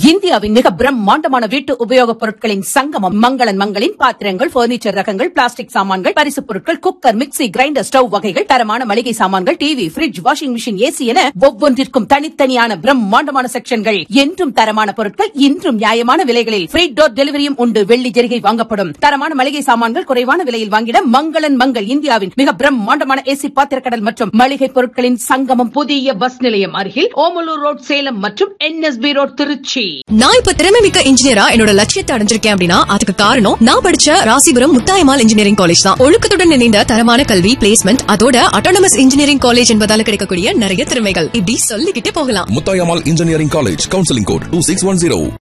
இந்தியாவின் மிக பிரம்மாண்டமான வீட்டு உபயோகப் பொருட்களின் சங்கமம் மங்களன் மங்களின் பாத்திரங்கள் பர்னிச்சர் ரகங்கள் பிளாஸ்டிக் சாமான்கள் பரிசுப் பொருட்கள் குக்கர் மிக்ஸி கிரைண்டர் ஸ்டவ் வகைகள் தரமான மளிகை சாமான்கள் TV fridge washing machine AC என ஒவ்வொன்றிற்கும் தனித்தனியான பிரம்மாண்டமான செக்ஷன்கள் என்றும் தரமான பொருட்கள் இன்றும் நியாயமான விலைகளில் ஃப்ரீ டோர் டெலிவரியும் உண்டு வெள்ளி ஜெரிகை வாங்கப்படும் தரமான மளிகை சாமான்கள் குறைவான விலையில் வாங்கிட மங்களன் மங்கள் இந்தியாவின் மிக பிரம்மாண்டமான ஏசி பாத்திரக்கடல் மற்றும் மளிகை பொருட்களின் சங்கமம் புதிய பஸ் நிலையம் அருகில் ஓமலூர் ரோட் சேலம் மற்றும் என்எஸ்பி ரோட் திருச்சி நான் இப்ப திறமை மிக்க இன்ஜினியரா என்னோட லட்சியத்தை அடைஞ்சிருக்கேன் அப்படின்னா அதுக்கு காரணம் நான் படிச்ச ராசிபுரம் முத்தாயமால் இன்ஜினியரிங் காலேஜ் தான் ஒழுக்கத்துடன் இணைந்த தரமான கல்வி பிளேஸ்மெண்ட் அதோட அட்டானமஸ் இன்ஜினியரிங் காலேஜ் என்பதால கிடைக்கக்கூடிய நிறைய திறமைகள் இப்படி சொல்லிக்கிட்டே போகலாம் Muthayammal engineering college counselling code two six one zero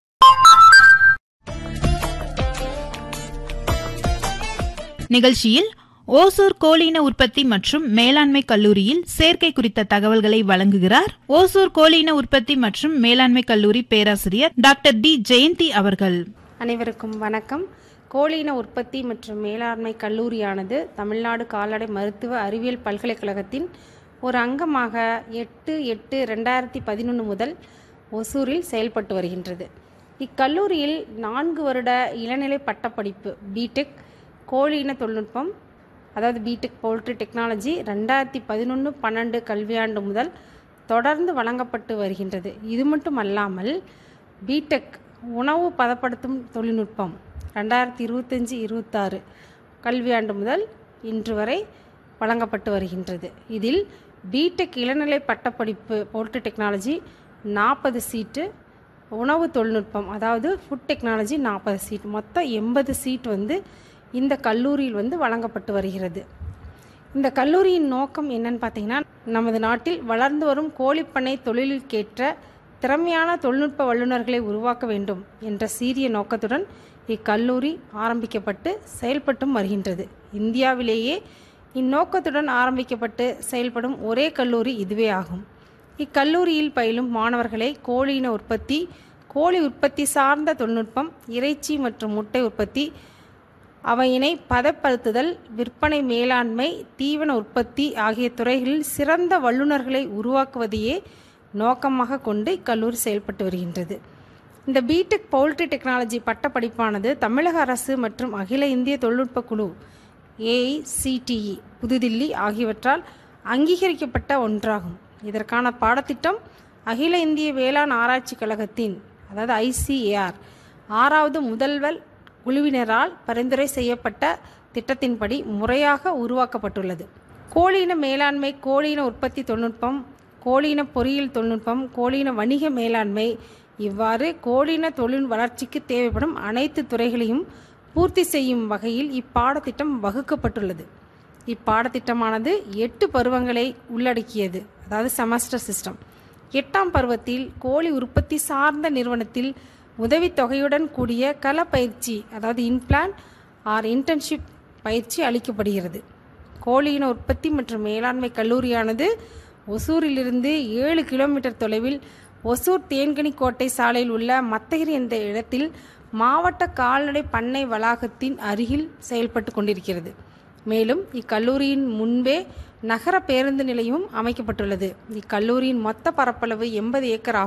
நிகழ்ச்சியில் ஓசூர் கோழியின உற்பத்தி மற்றும் மேலாண்மை கல்லூரியில் சேர்க்கை குறித்த தகவல்களை வழங்குகிறார் ஓசூர் கோழியின உற்பத்தி மற்றும் மேலாண்மை கல்லூரி பேராசிரியர் டாக்டர் டி ஜெயந்தி அவர்கள் அனைவருக்கும் வணக்கம் கோழியின உற்பத்தி மற்றும் மேலாண்மை கல்லூரியானது தமிழ்நாடு கால்நடை மருத்துவ அறிவியல் பல்கலைக்கழகத்தின் ஒரு அங்கமாக எட்டு எட்டு ரெண்டாயிரத்தி பதினொன்று முதல் ஒசூரில் செயல்பட்டு வருகின்றது இக்கல்லூரியில் நான்கு வருட இளநிலை பட்டப்படிப்பு பிடெக் கோழியின தொழில்நுட்பம் அதாவது பிடெக் பவுல்ட்ரி டெக்னாலஜி ரெண்டாயிரத்தி பதினொன்று பன்னெண்டு கல்வியாண்டு முதல் தொடர்ந்து வழங்கப்பட்டு வருகின்றது இது மட்டும் அல்லாமல் பிடெக் உணவு பதப்படுத்தும் தொழில்நுட்பம் ரெண்டாயிரத்தி இருபத்தஞ்சி இருபத்தாறு கல்வியாண்டு முதல் இன்று வரை வழங்கப்பட்டு வருகின்றது இதில் பிடெக் இளநிலை பட்டப்படிப்பு போல்ட்ரி டெக்னாலஜி நாற்பது சீட்டு உணவு தொழில்நுட்பம் அதாவது ஃபுட் டெக்னாலஜி நாற்பது சீட் மொத்தம் எண்பது சீட் வந்து இந்த கல்லூரியில் வந்து வழங்கப்பட்டு வருகிறது இந்த கல்லூரியின் நோக்கம் என்னன்னு பார்த்தீங்கன்னா நமது நாட்டில் வளர்ந்து வரும் கோழிப்பண்ணை தொழிலுக்கேற்ற திறமையான தொழில்நுட்ப வல்லுநர்களை உருவாக்க வேண்டும் என்ற சீரிய நோக்கத்துடன் இக்கல்லூரி ஆரம்பிக்கப்பட்டு செயல்பட்டும் வருகின்றது இந்தியாவிலேயே இந்நோக்கத்துடன் ஆரம்பிக்கப்பட்டு செயல்படும் ஒரே கல்லூரி இதுவே ஆகும் இக்கல்லூரியில் பயிலும் மாணவர்களை கோழியின உற்பத்தி கோழி உற்பத்தி சார்ந்த தொழில்நுட்பம் இறைச்சி மற்றும் முட்டை உற்பத்தி அவையினை பதப்படுத்துதல் விற்பனை மேலாண்மை தீவன உற்பத்தி ஆகிய துறைகளில் சிறந்த வல்லுநர்களை உருவாக்குவதையே நோக்கமாக கொண்டு இக்கல்லூரி செயல்பட்டு வருகின்றது இந்த பிடெக் பவுல்ட்ரி டெக்னாலஜி பட்டப்படிப்பானது தமிழக அரசு மற்றும் அகில இந்திய தொழில்நுட்ப குழு ஏஐசிடிஇ புதுதில்லி ஆகியவற்றால் அங்கீகரிக்கப்பட்ட ஒன்றாகும் இதற்கான பாடத்திட்டம் அகில இந்திய வேளாண் ஆராய்ச்சி கழகத்தின் அதாவது ஐசிஏஆர் ஆறாவது முதல்வர் குழுவினரால் பரிந்துரை செய்யப்பட்ட திட்டத்தின்படி முறையாக உருவாக்கப்பட்டுள்ளது கோழியின மேலாண்மை கோழியின உற்பத்தி தொழில்நுட்பம் கோழியின பொறியியல் தொழில்நுட்பம் கோழியின வணிக மேலாண்மை இவ்வாறு கோழியின தொழில் வளர்ச்சிக்கு தேவைப்படும் அனைத்து துறைகளையும் பூர்த்தி செய்யும் வகையில் இப்பாடத்திட்டம் வகுக்கப்பட்டுள்ளது இப்பாடத்திட்டமானது எட்டு பருவங்களை உள்ளடக்கியது அதாவது செமஸ்டர் சிஸ்டம் எட்டாம் பருவத்தில் கோழி உற்பத்தி சார்ந்த நிறுவனத்தில் உதவித்தொகையுடன் கூடிய கள பயிற்சி அதாவது இன்பிளான் ஆர் இன்டர்ன்ஷிப் பயிற்சி அளிக்கப்படுகிறது கோழியின உற்பத்தி மற்றும் மேலாண்மை கல்லூரியானது ஒசூரிலிருந்து ஏழு கிலோமீட்டர் தொலைவில் ஒசூர் தேன்கனி கோட்டை சாலையில் உள்ள மத்தகிரி என்ற இடத்தில் மாவட்ட கால்நடை பண்ணை வளாகத்தின் அருகில் செயல்பட்டு கொண்டிருக்கிறது மேலும் இக்கல்லூரியின் முன்பே நகர பேருந்து நிலையமும் அமைக்கப்பட்டுள்ளது இக்கல்லூரியின் மொத்த பரப்பளவு எண்பது ஏக்கர் ஆகும்